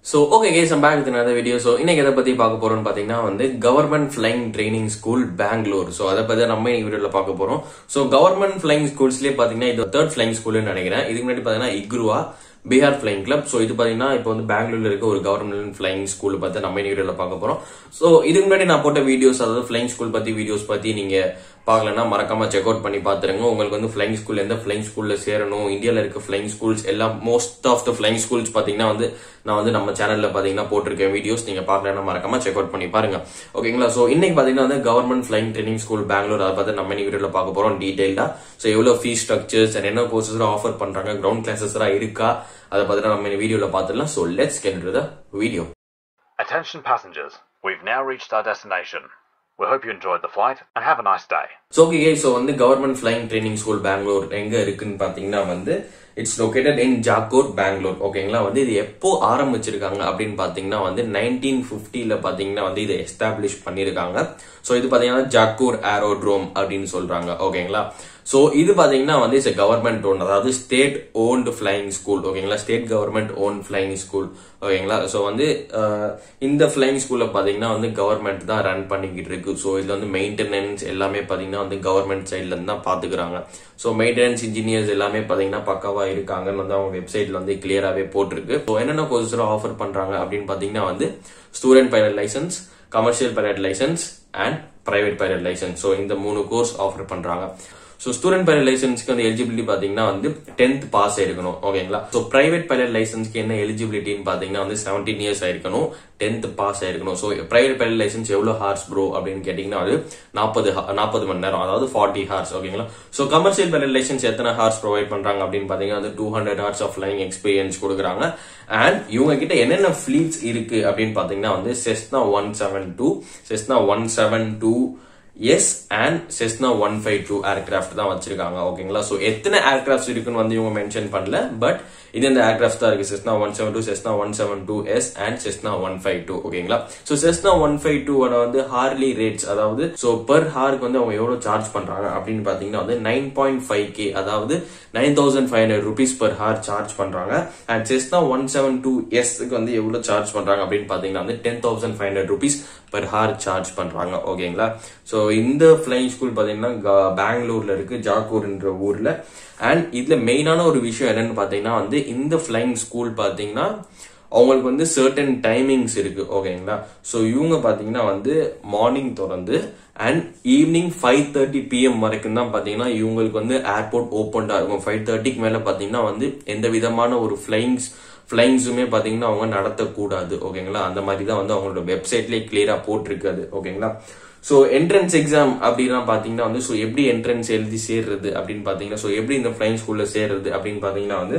So okay guys I'm back with another video so இன்னைக்கு எதை பத்தி பார்க்க போறோம்னு பாத்தீங்கன்னா வந்து government flying training school Bangalore so அதை பத்தி நம்ம இன்னைக்கு வீடியோல பார்க்க போறோம் ஸோ கவர்மெண்ட் ஃபிளைங் ஸ்கூல்ஸ்லேயே பாத்தீங்கன்னா இது தேர்ட் ஃபிளைங் ஸ்கூல்னு நினைக்கிறேன் இதுக்கு முன்னாடி பாத்தீங்கன்னா இக்ருவா பீகார் ஃபிளைங் கிளப் ஸோ இது பாத்தீங்கன்னா இப்போ வந்து பெங்களூர்ல இருக்க ஒரு கவர்மெண்ட் ஃபிளைங் ஸ்கூல் பத்தி நம்ம இன்னைக்கு வீடியோல பார்க்க போறோம் ஸோ இதுக்கு முன்னாடி நான் போட்ட வீடியோஸ் அதாவது ஃபிளைங் ஸ்கூல் பத்தி வீடியோஸ் பத்தி நீங்க பார்க்கலன்னா மறக்காம செக் அவுட் பண்ணி பாத்துருங்க உங்களுக்கு வந்து ஃபிளைங் ஸ்கூல் எந்த ஃபிளைங் ஸ்கூல்ல சேரணும் இந்தியால இருக்க ஃபிளைங் ஸ்கூல்ஸ் எல்லாம் most of the flying schools பாத்தீங்கன்னா வந்து நான் வந்து நம்ம சேனல்ல பாத்தீங்கன்னா போட்டிருக்கேன் வீடியோஸ் நீங்க பார்க்கலன்னா மறக்காம செக் அவுட் பண்ணி பாருங்க ஓகேங்களா சோ இன்னைக்கு பாத்தீங்கன்னா வந்து government flying training school Bangalore அதை பார்த்து நம்ம இன்னைக்கு வீடியோல பார்க்க போறோம் டீடைல்டா சோ எவ்வளவு ஃபீஸ் ஸ்ட்ரக்சர்ஸ் அண்ட் என்ன கோர்சஸ் ஆஃபர் பண்றாங்க கிரவுண்ட் கிளாஸஸ் இருக்கா அதை பத்தி நம்ம இந்த வீடியோல பார்த்துடலாம் so let's get the video Attention passengers, we've now reached our destination. We hope you enjoyed the flight and have a nice day. So okay so வந்து government flying training school Bangalore எங்க இருக்குன்னு பாத்தீங்கன்னா வந்து it's located in Jakkur Bangalore ஓகேங்களா வந்து இது எப்போ ஆரம்பிச்சிருக்காங்க அப்படின்னு பாத்தீங்கன்னா வந்து நைன்டீன் பிப்டில பாத்தீங்கன்னா வந்து இதை எஸ்டாப்ளிஷ் பண்ணிருக்காங்க ஸோ இது பாத்தீங்கன்னா ஜாக்கூர் ஏரோட்ரோம் அப்படின்னு சொல்றாங்க ஓகேங்களா ஸோ இது பாத்தீங்கன்னா வந்து இட்ஸ் கவர்மெண்ட் ஓன் அதாவது ஸ்டேட் ஓன்டு ஃபிளைங் ஸ்கூல் ஓகேங்களா state government own flying school ஓகேங்களா ஸோ வந்து அஹ், இந்த ஃபிளைங் ஸ்கூல்ல பாத்தீங்கன்னா வந்து கவர்மெண்ட் தான் ரன் பண்ணிக்கிட்டு இருக்கு ஸோ இதுல வந்து மெயின்டெனன்ஸ் எல்லாமே பாத்தீங்கன்னா வந்து கவர்மெண்ட் சைட்ல இருந்து தான் பாத்துக்கிறாங்க ஸோ மெயின்டெனன்ஸ் இன்ஜினியர்ஸ் எல்லாமே பாத்தீங்கன்னா பக்காவா இருக்காங்கன்னு வந்து அவங்க வெப்சைட்ல வந்து கிளியராகவே போட்டிருக்கு ஸோ என்னென்ன கோர்சஸ் ஆஃபர் பண்றாங்க அப்படின்னு பாத்தீங்கன்னா வந்து student pilot license commercial pilot license and private pilot license so இந்த மூணு கோர்ஸ் ஆஃபர் பண்றாங்க ஸோ ஸ்டூடெண்ட் பைலட் லைசன்ஸ்க்கு வந்து எலிஜிபிலிட்டி பாத்தீங்கன்னா வந்து டென்த் பாஸ் ஆயிருக்கணும் ஓகேங்களா ஸோ பிரைவேட் பைலட் லைசன்ஸ்க்கு என்ன எலிஜிபிலிட்டின்னு பாத்தீங்கன்னா வந்து செவன்டீன் இயர்ஸ் ஆயிருக்கணும் டென்த் பாஸ் ஆயிருக்கணும் ஸோ பிரைவேட் பைலட் லைசன்ஸ் எவ்வளவு ஹார்ஸ் ப்ரோ அப்படின்னு கேட்டீங்கன்னா அது நாற்பது நாற்பது மணி நேரம் அதாவது ஃபார்ட்டி ஹார்ஸ் ஓகேங்களா ஸோ கமர்ஷியல் பைலட் லைசன்ஸ் எத்தனை ஹார்ஸ் ப்ரொவைட் பண்றாங்க அப்படின்னு பாத்தீங்கன்னா வந்து two hundred hours of flying experience கொடுக்குறாங்க அண்ட் இவங்க கிட்ட என்னென்ன ஃபிளீட்ஸ் இருக்கு அப்படின்னு பாத்தீங்கன்னா வந்து Cessna one seven two Cessna one seven two S and Cessna one five two aircraft தான் வச்சிருக்காங்க ஓகேங்களா ஸோ எத்தனை ஏர்கிராஃப்ட்ஸ் இருக்குன்னு வந்து இவங்க மென்ஷன் பண்ணல பட் இது இந்த ஏர்கிராஃப்ட் தான் இருக்கு Cessna one seven two Cessna one seven two S and Cessna one five two ஓகேங்களா ஸோ செஸ்னா ஒன் ஃபைவ் டூவோட வந்து ஹார்லி ரேட்ஸ் அதாவது ஸோ பெர் ஹாருக்கு வந்து அவங்க எவ்வளவு சார்ஜ் பண்றாங்க அப்படின்னு பாத்தீங்கன்னா வந்து நைன் பாயிண்ட் ஃபைவ் கே அதாவது nine thousand five hundred rupees per hour charge பண்றாங்க and Cessna one seven two எஸ்க்கு வந்து எவ்வளவு சார்ஜ் பண்றாங்க அப்படின்னு பாத்தீங்கன்னா வந்து ten thousand five hundred rupees per hour charge பண்றாங்க ஓகேங்களா ஸோ இந்த ஃபிளைங் ஸ்கூல் பாத்தீங்கன்னா க- பெங்களூர்ல இருக்கு ஜாக்கூர்ன்ற ஊர்ல அண்ட் இதுல மெயினான ஒரு விஷயம் என்னன்னு பாத்தீங்கன்னா வந்து இந்த ஃபிளைங் ஸ்கூல் பாத்தீங்கன்னா அவங்களுக்கு வந்து சர்டன் டைமிங்ஸ் இருக்கு ஓகேங்களா ஸோ இவங்க பாத்தீங்கன்னா வந்து மார்னிங் திறந்து and evening five thirty PM வரைக்கும் தான் பாத்தீங்கன்னா இவங்களுக்கு வந்து ஏர்போர்ட் ஓப்பன்டா இருக்கும் ஃபைவ் தேர்ட்டிக்கு மேல பாத்தீங்கன்னா வந்து எந்த விதமான ஒரு ஃபிளைங்ஸ் ஃபிளைங்ஸுமே பாத்தீங்கன்னா அவங்க நடத்தக்கூடாது ஓகேங்களா அந்த மாதிரி தான் வந்து அவங்களோட வெப்சைட்லயே கிளியரா போட்டிருக்காது ஓகேங்களா ஸோ என்ட்ரன்ஸ் எக்ஸாம் அப்படிலாம் பாத்தீங்கன்னா வந்து ஸோ எப்படி என்ட்ரன்ஸ் எழுதி சேர்றது அப்படின்னு பாத்தீங்கன்னா ஸோ எப்படி இந்த ஃபிளைங் ஸ்கூல்ல சேர்றது அப்படின்னு பாத்தீங்கன்னா வந்து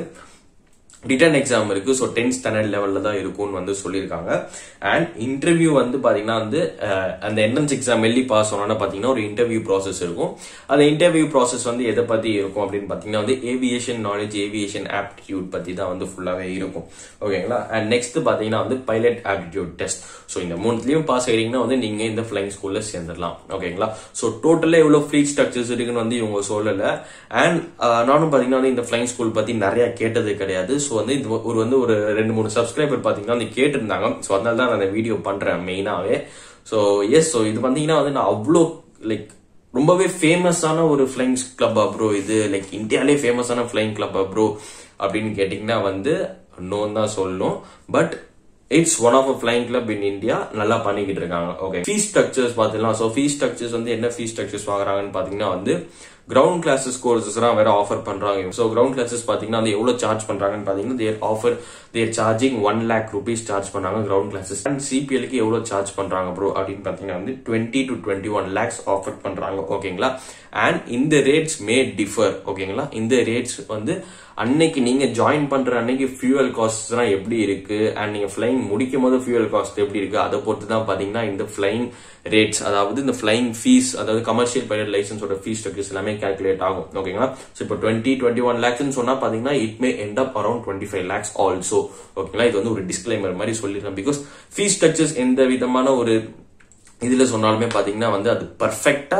ரிட்டன் எக்ஸாம் இருக்கு ஸோ டென்த் ஸ்டாண்டர்ட் லெவல்ல தான் இருக்கும்னு வந்து சொல்லியிருக்காங்க அண்ட் இன்டர்வியூ வந்து பாத்தீங்கன்னா வந்து அஹ், அந்த என்ட்ரன்ஸ் எக்ஸாம் எழுதி பாஸ் ஆனோன்னா பாத்தீங்கன்னா ஒரு இன்டர்வியூ ப்ராசஸ் இருக்கும் அந்த இன்டர்வியூ ப்ராசஸ் வந்து எதை பத்தி இருக்கும் அப்படின்னு பாத்தீங்கன்னா வந்து ஏவியேஷன் நாலேஜ் ஏவியேஷன் ஆப்டிடியூட் பத்தி தான் வந்து ஃபுல்லாவே இருக்கும் ஓகேங்களா அண்ட் நெக்ஸ்ட் பாத்தீங்கன்னா வந்து பைலட் ஆப்டிடியூட் டெஸ்ட் ஸோ இந்த மூணுலயும் பாஸ் ஆகிட்டீங்கன்னா வந்து நீங்க இந்த ஃபிளைங் ஸ்கூல்ல சேர்ந்துடலாம் ஓகேங்களா ஸோ டோட்டலா எவ்வளவு ஃபிளீட் ஸ்ட்ரக்சர்ஸ் இருக்குன்னு வந்து இவங்க சொல்லல அண்ட் நானும் பாத்தீங்கன்னா வந்து இந்த ஃபிளைங் ஸ்கூல் பத்தி நிறைய கேட்டது கிடையாது ஸோ வந்து இது ஒரு வந்து ஒரு ரெண்டு மூணு சப்ஸ்கிரைபர் பாத்தீங்கன்னா வந்து கேட்டிருந்தாங்க ஸோ அதனால தான் நான் இந்த வீடியோ பண்றேன் மெயினாவே ஸோ எஸ் ஸோ இது பாத்தீங்கன்னா வந்து நான் அவ்வளோ லைக் ரொம்பவே ஃபேமஸான ஒரு ஃபிளைங் கிளப் ப்ரோ இது லைக் இந்தியாலே ஃபேமஸான ஃபிளைங் கிளப் ப்ரோ அப்படின்னு கேட்டிங்கன்னா வந்து நோன் தான் சொல்லணும் but it's one of a flying club in India நல்லா பண்ணிக்கிட்டு இருக்காங்க ஓகே ஃபீஸ் ஸ்ட்ரக்சர்ஸ் பார்த்துக்கலாம் ஸோ ஃபீஸ் ஸ்ட்ரக்சர்ஸ் வந்து என்ன ஃபீஸ் ஸ்ட்ரக்சர்ஸ் வாங்குறாங்கன்னு பாத்தீங்கன்னா வந்து கிரவுண்ட் கிளாஸஸ் கோர்சஸ்லாம் வேற ஆஃபர் பண்றாங்க ஸோ கிரவுண்ட் கிளாஸஸ் பாத்தீங்கன்னா வந்து எவ்வளவு சார்ஜ் பண்றாங்கன்னு பாத்தீங்கன்னா their offer their charging one lakh rupees charge பண்றாங்க கிரவுண்ட் கிளாஸஸ் அண்ட் சிபிஎலுக்கு எவ்வளவு சார்ஜ் பண்றாங்க ப்ரோ அப்படின்னு பாத்தீங்கன்னா வந்து twenty to twenty one lakhs offer பண்றாங்க ஓகேங்களா அண்ட் இந்த ரேட்ஸ் மே டிஃபர் ஓகேங்களா இந்த ரேட்ஸ் வந்து அன்னைக்கு நீங்க ஜாயின் பண்ற அன்னைக்கு ஃபியூவல் காஸ்ட்ஸ்லாம் எப்படி இருக்கு அண்ட் நீங்க ஃபிளைங் முடிக்கும் போது ஃபியூவல் காஸ்ட் எப்படி இருக்கு அதை பொறுத்து தான் பாத்தீங்கன்னா இந்த ஃபிளைங் ரேட்ஸ் அதாவது இந்த ஃபிளைங் ஃபீஸ் அதாவது கமர்ஷியல் பைலட் லைசன்ஸோட ஃபீஸ் ஸ்ட்ரக்சர்ஸ் எல்லாமே கால்குலேட் ஆகும் ஓகேங்களா ஸோ இப்போ டுவெண்ட்டி டுவெண்ட்டி ஒன் லேக்ஸ்னு சொன்னா பாத்தீங்கன்னா it may end up around twenty five lakhs also ஓகேங்களா இது வந்து ஒரு டிஸ்கிளைமர் மாதிரி சொல்லிடுறேன் பிகாஸ் ஃபீஸ் ஸ்ட்ரக்சர்ஸ் எந்த விதமான ஒரு இதுல சொன்னாலுமே பாத்தீங்கன்னா வந்து அது பர்ஃபெக்டா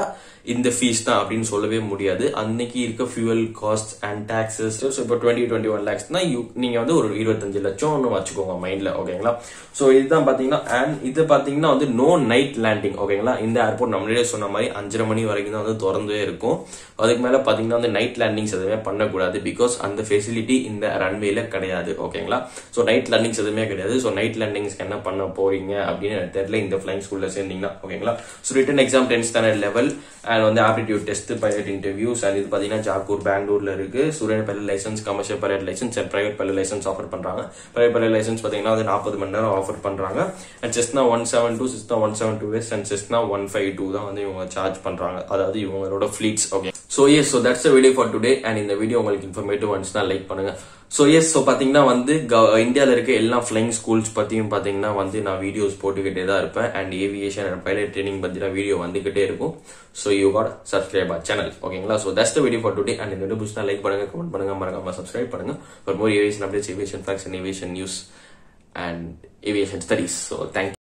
இந்த ஃபீஸ் தான் அப்படின்னு சொல்லவே முடியாது அன்னைக்கு இருக்க fuel cost and taxes so இப்போ டுவெண்ட்டி டுவெண்ட்டி ஒன் லேக்ஸ்னா யூ நீங்க வந்து ஒரு இருபத்தஞ்சு லட்சம் ஒன்று வச்சுக்கோங்க மைண்ட்ல ஓகேங்களா ஸோ இதுதான் பாத்தீங்கன்னா அண்ட் இது பாத்தீங்கன்னா வந்து நோ நைட் லேண்டிங் ஓகேங்களா இந்த ஏர்போர்ட் நம்மளே சொன்ன மாதிரி அஞ்சரை மணி வரைக்கும் தான் வந்து திறந்தே இருக்கும் அதுக்கு மேல பாத்தீங்கன்னா வந்து நைட் லேண்டிங்ஸ் எதுவுமே பண்ணக்கூடாது பிகாஸ் அந்த ஃபெசிலிட்டி இந்த ரன்வேல கிடையாது ஓகேங்களா ஸோ நைட் லேண்டிங்ஸ் எதுவுமே கிடையாது ஸோ நைட் லேண்டிங்ஸ்க்கு என்ன பண்ண போறீங்க அப்படின்னு எனக்கு தெரியல இந்த ஃபிளைங் ஸ்கூல்ல சேர்ந்தீங்கன்னா ஓகேங்களா so written exam tenth standard level and வந்து aptitude test pilot interviews and இது பாத்தீங்கன்னா ஜாக்கூர் பெங்களூர்ல இருக்கு student pilot license commercial pilot license and private pilot license offer பண்றாங்க பிரைவேட் பைலட் லைசன்ஸ் பாத்தீங்கன்னா வந்து நாற்பது மணி நேரம் ஆஃபர் பண்றாங்க and Cessna one seven two Cessna one seven two S and Cessna one five two தான் வந்து இவங்க சார்ஜ் பண்றாங்க அதாவது இவங்களோட fleets okay so yes so that's video for today and இந்த வீடியோ உங்களுக்கு இன்ஃபர்மேட்டிவ் வந்துச்சுன்னா லைக் பண்ணுங்க ஸோ எஸ் ஸோ பார்த்தீங்கன்னா வந்து இந்தியாவில் இருக்க எல்லா ஃப்ளைங் ஸ்கூல்ஸ் பற்றியும் பார்த்தீங்கன்னா வந்து நான் வீடியோஸ் போட்டுக்கிட்டே தான் இருப்பேன் and aviation and pilot training பற்றின வீடியோ வந்துகிட்டே இருக்கும் so you got subscribe our channel ஓகேங்களா so that's the video for today and இந்த வீடியோ பிடிச்சா லைக் பண்ணுங்க கமெண்ட் பண்ணுங்க மறக்காம சப்ஸ்கிரைப் பண்ணுங்க for more aviation updates aviation facts and aviation news and aviation studies so thank